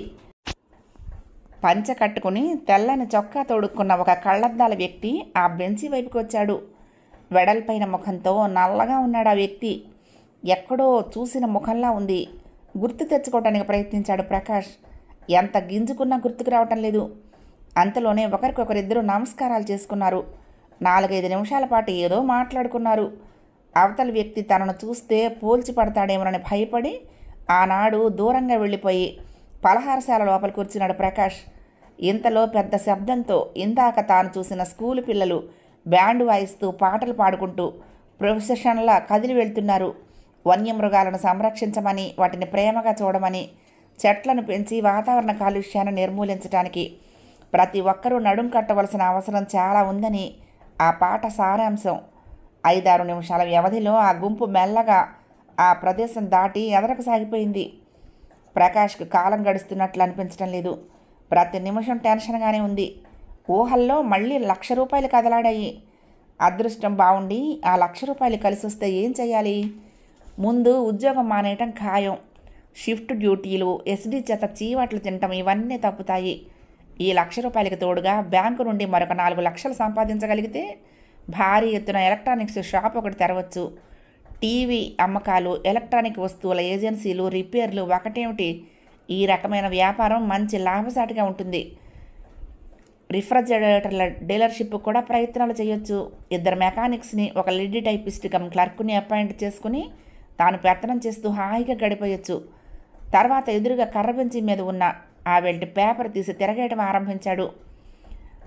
Speaker 1: పంచ కట్టుకుని తెల్లని చొక్కా తోడుక్కున్న ఒక కళ్ళద్దాల వ్యక్తి ఆ బెంచి వైపుకి వచ్చాడు వెడల్పైన ముఖంతో నల్లగా ఉన్నాడు ఆ వ్యక్తి ఎక్కడో చూసిన ముఖంలా ఉంది గుర్తు తెచ్చుకోవడానికి ప్రయత్నించాడు ప్రకాష్ ఎంత గింజుకున్నా గుర్తుకు రావటం లేదు అంతలోనే ఒకరికొకరిద్దరు నమస్కారాలు చేసుకున్నారు నాలుగైదు నిమిషాల పాటు ఏదో మాట్లాడుకున్నారు అవతలి వ్యక్తి తనను చూస్తే పోల్చి పడతాడేమోనని భయపడి ఆనాడు దూరంగా వెళ్ళిపోయి పలహారశాల లోపల కూర్చున్నాడు ప్రకాష్ ఇంతలో పెద్ద శబ్దంతో ఇందాక తాను చూసిన స్కూలు పిల్లలు బ్యాండ్ వాయిస్తూ పాటలు పాడుకుంటూ ప్రొఫెషన్లా కదిలి వెళ్తున్నారు వన్యమృగాలను సంరక్షించమని వాటిని ప్రేమగా చూడమని చెట్లను పెంచి వాతావరణ కాలుష్యాన్ని నిర్మూలించడానికి ప్రతి ఒక్కరూ నడుం కట్టవలసిన అవసరం చాలా ఉందని ఆ పాట సారాంశం ఐదారు నిమిషాల వ్యవధిలో ఆ గుంపు మెల్లగా ఆ ప్రదేశం దాటి ఎదరకు సాగిపోయింది ప్రకాష్కు కాలం గడుస్తున్నట్లు అనిపించడం లేదు ప్రతి నిమిషం టెన్షన్గానే ఉంది ఊహల్లో మళ్ళీ లక్ష రూపాయలు కదలాడాయి అదృష్టం బాగుండి ఆ లక్ష రూపాయలు కలిసి వస్తే ఏం చేయాలి ముందు ఉద్యోగం మానేయటం ఖాయం షిఫ్ట్ డ్యూటీలు ఎస్డీ చేత చీవాట్లు తినటం ఇవన్నీ తప్పుతాయి ఈ లక్ష రూపాయలకి తోడుగా బ్యాంకు నుండి మరొక నాలుగు లక్షలు సంపాదించగలిగితే భారీ ఎత్తున ఎలక్ట్రానిక్స్ షాప్ ఒకటి తెరవచ్చు టీవీ అమ్మకాలు ఎలక్ట్రానిక్ వస్తువుల ఏజెన్సీలు రిపేర్లు ఒకటేమిటి ఈ రకమైన వ్యాపారం మంచి లాభసాటిగా ఉంటుంది రిఫ్రిజిరేటర్ల డీలర్షిప్ కూడా ప్రయత్నాలు చేయొచ్చు ఇద్దరు మెకానిక్స్ని ఒక లిడ్డి టైపిస్ట్ కమ్ క్లర్క్ని అపాయింట్ చేసుకుని తాను పెత్తనం చేస్తూ హాయిగా గడిపేయచ్చు తర్వాత ఎదురుగా కర్ర బెంచి మీద ఉన్న ఆ వెంటి పేపర్ తీసి తిరగేయడం ఆరంభించాడు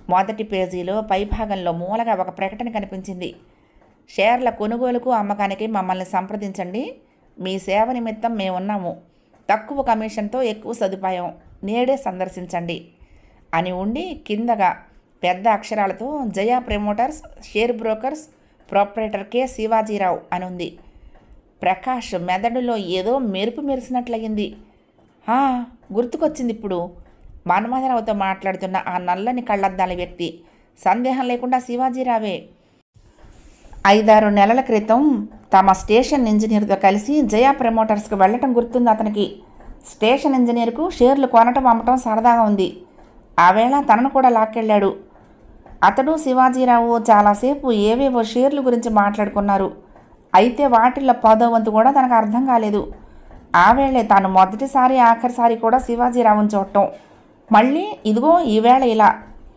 Speaker 1: మొదటి పేజీలో పైభాగంలో మూలగా ఒక ప్రకటన కనిపించింది షేర్ల కొనుగోలుకు అమ్మకానికి మమ్మల్ని సంప్రదించండి మీ సేవ నిమిత్తం మేమున్నాము తక్కువ కమిషన్తో ఎక్కువ సదుపాయం నేడే సందర్శించండి అని ఉండి కిందగా పెద్ద అక్షరాలతో Jaya promoters share brokers proprietor K Shivajirao అని ఉంది ప్రకాష్ మెదడులో ఏదో మెరుపు మెరిసినట్లయింది "ఆ, గుర్తుకొచ్చింది ఇప్పుడు మన్మథరావుతో మాట్లాడుతున్న ఆ నల్లని కళ్ళద్దాల వ్యక్తి సందేహం లేకుండా శివాజీరావే ఐదారు నెలల క్రితం తమ స్టేషన్ ఇంజనీర్తో కలిసి జయా ప్రమోటర్స్కి వెళ్ళటం గుర్తుంది అతనికి స్టేషన్ ఇంజనీర్కు షేర్లు కొనటం అమ్మటం సరదాగా ఉంది ఆ వేళ తనను కూడా లాక్కెళ్ళాడు అతడు శివాజీరావు చాలాసేపు ఏవేవో షేర్లు గురించి మాట్లాడుకున్నారు అయితే వాటిల్లో పదో వంతు కూడా తనకు అర్థం కాలేదు ఆ వేళే తాను మొదటిసారి ఆఖరిసారి కూడా శివాజీరావుని చూడటం మళ్ళీ ఇదిగో ఈవేళ ఇలా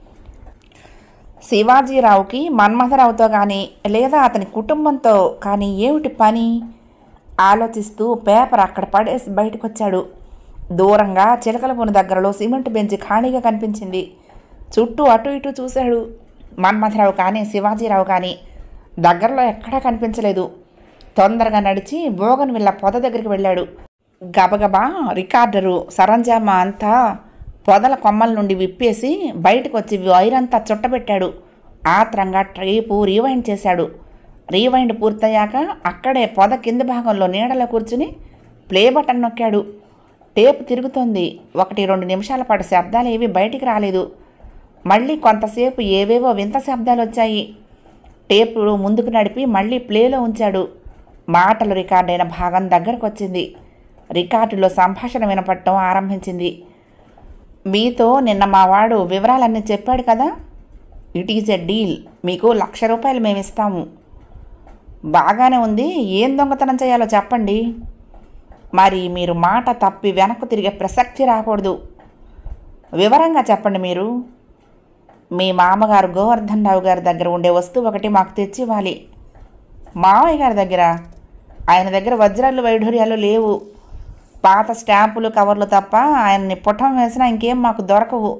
Speaker 1: శివాజీరావుకి మన్మథరావుతో కానీ లేదా అతని కుటుంబంతో కానీ ఏమిటి పని ఆలోచిస్తూ పేపర్ అక్కడ పడేసి బయటకు వచ్చాడు దూరంగా చిలకలపూని దగ్గరలో సిమెంట్ బెంచ్ ఖాళీగా కనిపించింది చుట్టూ అటు ఇటు చూశాడు మన్మథరావు కానీ శివాజీరావు కానీ దగ్గరలో ఎక్కడా కనిపించలేదు తొందరగా నడిచి బోగన్ విల్ల పొద దగ్గరికి వెళ్ళాడు గబగబా రికార్డరు సరంజామా అంతా పొదల కొమ్మల నుండి విప్పేసి బయటకు వచ్చి వైరంతా చుట్టబెట్టాడు ఆత్రంగా టేపు రీవైండ్ చేశాడు రీవైండ్ పూర్తయ్యాక అక్కడే పొద కింద భాగంలో నీడలో కూర్చుని ప్లే బటన్ నొక్కాడు టేపు తిరుగుతోంది ఒకటి రెండు నిమిషాల పాటు శబ్దాలు ఏవి బయటికి రాలేదు మళ్ళీ కొంతసేపు ఏవేవో వింత శబ్దాలు వచ్చాయి టేపు ముందుకు నడిపి మళ్ళీ ప్లేలో ఉంచాడు మాటలు రికార్డైన భాగం దగ్గరకు వచ్చింది రికార్డులో సంభాషణ వినపడటం ఆరంభించింది మీతో నిన్న మా వాడు వివరాలన్నీ చెప్పాడు కదా ఇట్ ఈజ్ ఎ డీల్ మీకు లక్ష రూపాయలు మేము ఇస్తాము బాగానే ఉంది ఏం దొంగతనం చేయాలో చెప్పండి మరి మీరు మాట తప్పి వెనక్కు తిరిగే ప్రసక్తి రాకూడదు వివరంగా చెప్పండి మీరు మీ మామగారు గోవర్ధన్ రావు గారి దగ్గర ఉండే వస్తువు ఒకటి మాకు తెచ్చి ఇవ్వాలి మామయ్య గారి దగ్గర ఆయన దగ్గర వజ్రాలు వైఢూర్యాలు లేవు పాత స్టాంపులు కవర్లు తప్ప ఆయన్ని పుటం వేసినా ఇంకేం మాకు దొరకవు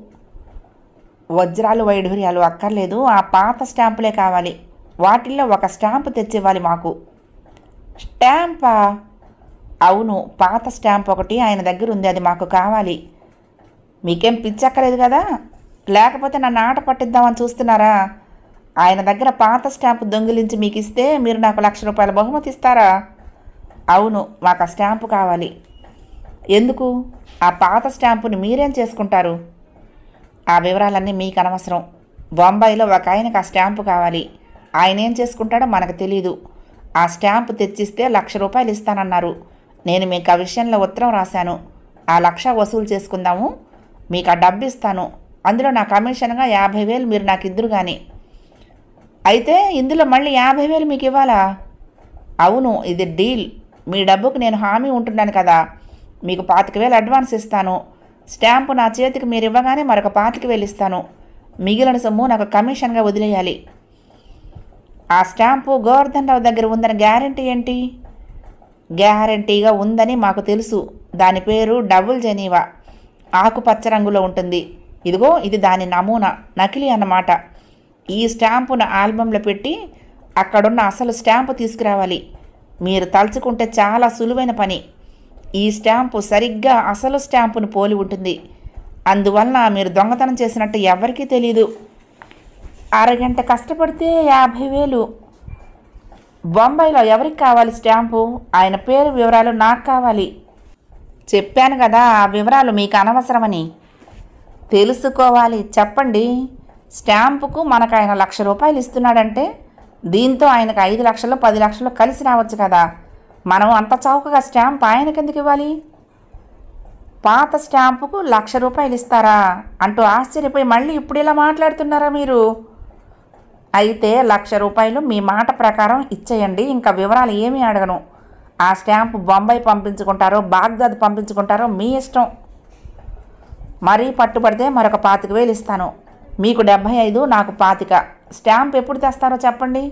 Speaker 1: వజ్రాలు వైఢూర్యాలు అక్కర్లేదు ఆ పాత స్టాంపులే కావాలి వాటిల్లో ఒక స్టాంపు తెచ్చివ్వాలి మాకు స్టాంపా అవును పాత స్టాంప్ ఒకటి ఆయన దగ్గర ఉంది అది మాకు కావాలి మీకేం పిచ్చక్కలేదు కదా లేకపోతే నన్ను ఆట పట్టిద్దామని చూస్తున్నారా ఆయన దగ్గర పాత స్టాంపు దొంగిలించి మీకు ఇస్తే మీరు నాకు లక్ష రూపాయల బహుమతి ఇస్తారా అవును మాకు ఆ స్టాంపు కావాలి ఎందుకు ఆ పాత స్టాంపుని మీరేం చేసుకుంటారు ఆ వివరాలన్నీ మీకు అనవసరం బొంబాయిలో ఒక ఆయనకు ఆ స్టాంపు కావాలి ఆయన ఏం చేసుకుంటాడో మనకు తెలీదు ఆ స్టాంపు తెచ్చిస్తే లక్ష రూపాయలు ఇస్తానన్నారు నేను మీకు ఆ విషయంలో ఉత్తరం రాశాను ఆ లక్ష వసూలు చేసుకుందాము మీకు ఆ డబ్బు ఇస్తాను అందులో నా కమిషన్గా యాభై వేలు మీరు నాకు ఇద్దరు కానీ అయితే ఇందులో మళ్ళీ యాభై వేలు మీకు ఇవ్వాలా అవును ఇది డీల్ మీ డబ్బుకు నేను హామీ ఉంటున్నాను కదా మీకు పాతిక వేలు అడ్వాన్స్ ఇస్తాను స్టాంపు నా చేతికి మీరు ఇవ్వగానే మరొక పాతిక వేలు ఇస్తాను మిగిలిన సొమ్ము నాకు కమిషన్గా వదిలేయాలి ఆ స్టాంపు గోవర్ధన్ రావు దగ్గర ఉందని గ్యారంటీ ఏంటి గ్యారంటీగా ఉందని మాకు తెలుసు దాని పేరు డబుల్ జెనీవా ఆకుపచ్చ రంగులో ఉంటుంది ఇదిగో ఇది దాని నమూనా నకిలీ అన్నమాట ఈ స్టాంపును ఆల్బంలో పెట్టి అక్కడున్న అసలు స్టాంపు తీసుకురావాలి మీరు తలుచుకుంటే చాలా సులువైన పని ఈ స్టాంపు సరిగ్గా అసలు స్టాంపును పోలి ఉంటుంది అందువలన మీరు దొంగతనం చేసినట్టు ఎవరికీ తెలీదు అరగంట కష్టపడితే యాభై వేలు బొంబాయిలో ఎవరికి కావాలి స్టాంపు ఆయన పేరు వివరాలు నాకు కావాలి చెప్పాను కదా ఆ వివరాలు మీకు అనవసరమని తెలుసుకోవాలి చెప్పండి స్టాంపుకు మనకు ఆయన లక్ష రూపాయలు ఇస్తున్నాడంటే దీంతో ఆయనకు ఐదు లక్షలు పది లక్షలు కలిసి రావచ్చు కదా మనం అంత చౌకగా స్టాంప్ ఆయనకి ఎందుకు ఇవ్వాలి పాత స్టాంపుకు లక్ష రూపాయలు ఇస్తారా అంటూ ఆశ్చర్యపోయి మళ్ళీ ఇప్పుడు ఇలా మాట్లాడుతున్నారా మీరు అయితే లక్ష రూపాయలు మీ మాట ప్రకారం ఇచ్చేయండి ఇంకా వివరాలు ఏమీ అడగను ఆ స్టాంపు బొంబాయి పంపించుకుంటారో బాగ్దాద్ పంపించుకుంటారో మీ ఇష్టం మరీ పట్టుబడితే మరొక పాతిక వేలు ఇస్తాను మీకు డెబ్భై ఐదు నాకు పాతిక స్టాంప్ ఎప్పుడు తెస్తారో చెప్పండి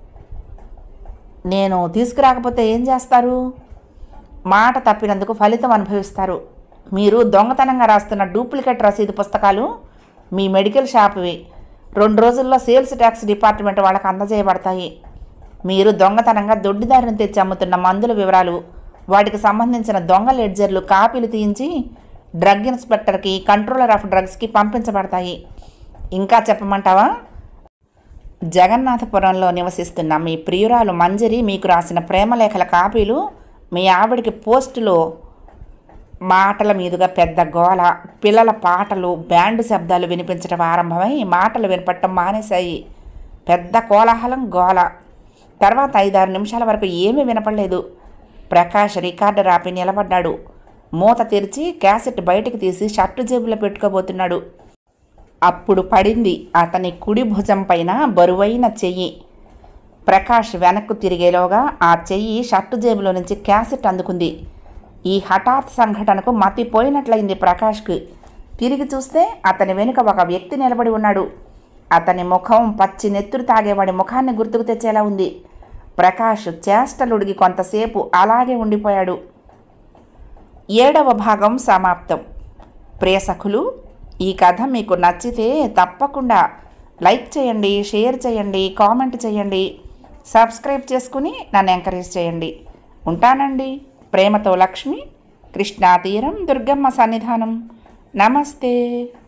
Speaker 1: నేను తీసుకురాకపోతే ఏం చేస్తారు మాట తప్పినందుకు ఫలితం అనుభవిస్తారు మీరు దొంగతనంగా రాస్తున్న డూప్లికేట్ రసీదు పుస్తకాలు మీ మెడికల్ షాప్వి రెండు రోజుల్లో సేల్స్ ట్యాక్స్ డిపార్ట్మెంట్ వాళ్ళకి అందజేయబడతాయి మీరు దొంగతనంగా దొడ్డిదారిని తెచ్చి అమ్ముతున్న మందుల వివరాలు వాటికి సంబంధించిన దొంగ లెడ్జర్లు కాపీలు తీయించి డ్రగ్ ఇన్స్పెక్టర్కి కంట్రోలర్ ఆఫ్ డ్రగ్స్కి పంపించబడతాయి ఇంకా చెప్పమంటావా జగన్నాథపురంలో నివసిస్తున్న మీ ప్రియురాలు మంజరి మీకు రాసిన ప్రేమలేఖల కాపీలు మీ ఆవిడికి పోస్టులో మాటల మీదుగా పెద్ద గోల పిల్లల పాటలు బ్యాండ్ శబ్దాలు వినిపించడం ఆరంభమై మాటలు వినపడటం మానేశాయి పెద్ద కోలాహలం గోల తర్వాత ఐదారు నిమిషాల వరకు ఏమీ వినపడలేదు ప్రకాష్ రికార్డర్ ఆపి నిలబడ్డాడు మూత తెరిచి క్యాసెట్ బయటికి తీసి షర్టు జేబులో పెట్టుకోబోతున్నాడు అప్పుడు పడింది అతని కుడి భుజం పైన బరువైన చెయ్యి ప్రకాష్ వెనక్కు తిరిగేలోగా ఆ చెయ్యి షర్టు జేబులో నుంచి క్యాసెట్ అందుకుంది ఈ హఠాత్ సంఘటనకు మతిపోయినట్లయింది ప్రకాష్కి తిరిగి చూస్తే అతని వెనుక ఒక వ్యక్తి నిలబడి ఉన్నాడు అతని ముఖం పచ్చి నెత్తురు తాగేవాడి ముఖాన్ని గుర్తుకు తెచ్చేలా ఉంది ప్రకాష్ చేష్టలుడిగి కొంతసేపు అలాగే ఉండిపోయాడు ఏడవ భాగం సమాప్తం ప్రియసఖులు ఈ కథ మీకు నచ్చితే తప్పకుండా లైక్ చేయండి షేర్ చేయండి కామెంట్ చేయండి సబ్స్క్రైబ్ చేసుకుని నన్ను ఎంకరేజ్ చేయండి ఉంటానండి ప్రేమతో లక్ష్మి కృష్ణా తీరం దుర్గమ్మ సన్నిధానం నమస్తే